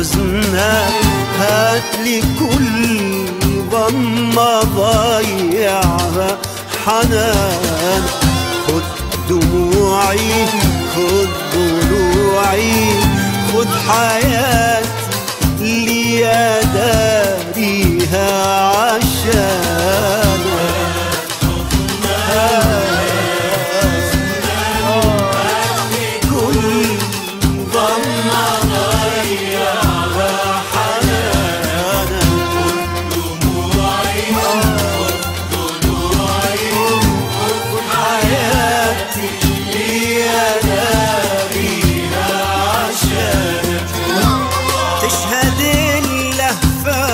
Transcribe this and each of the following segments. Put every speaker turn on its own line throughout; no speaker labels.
حزنك هاتلي كل ضمة ضيعها حنان خد دموعي خد ضلوعي خد حياتي لي داريها عشانك كل ضمة ضيعها حنانك حياتي لي داريها عشانك تشهد اللهفة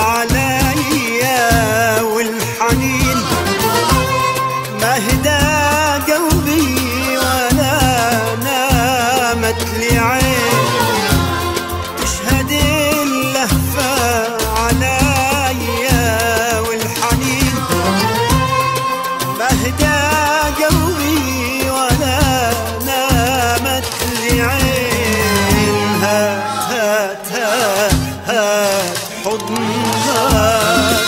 عليا والحنين ما هدى قلبي ولا نامت لي عين تشهد اللهفة عليا والحنين ما هدى قلبي ولا نامت لي عين هات هات هات هات حضنك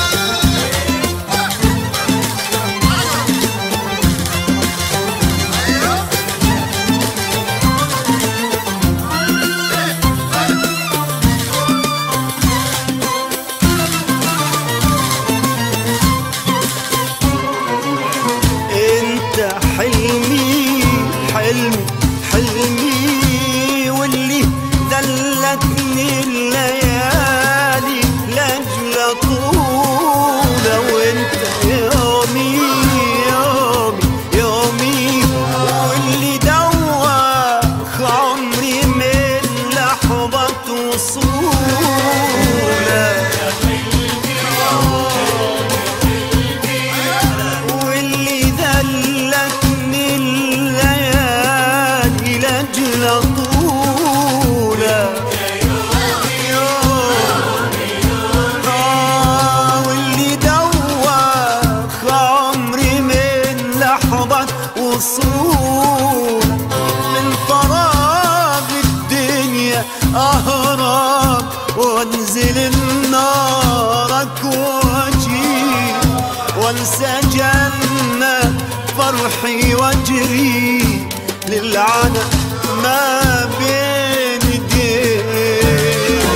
انت حلمي حلمي حلمي واللي دلتني الليالي لاجل طولة وانت يومي يومي يومي واللي دوخ عمري من لحظة وصولك واللي ذلتني الليالي لاجل طولك آه، واللي دوخ عمري من لحظة وصول من فراغ الدنيا أهرب وانزل النارك واجي وانسى جنة فرحي واجري للعنى ما بين ايديك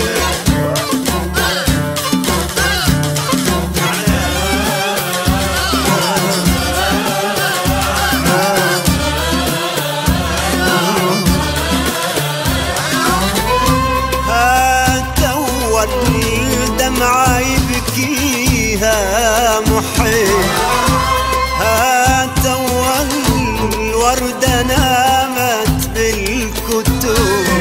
هات أول دمعة يبكيها محب هات أول وردة نامت بالكتب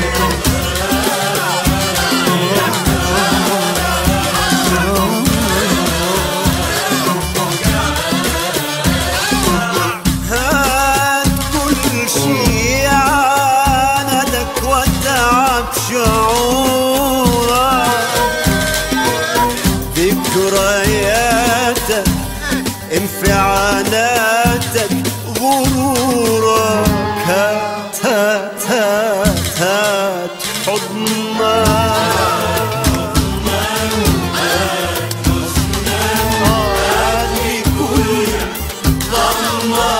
هات كل شي عاندك ودعك شعورك ذكرياتك انفعالاتك غرورك هات هات هات هات حضنك هات كل ضمك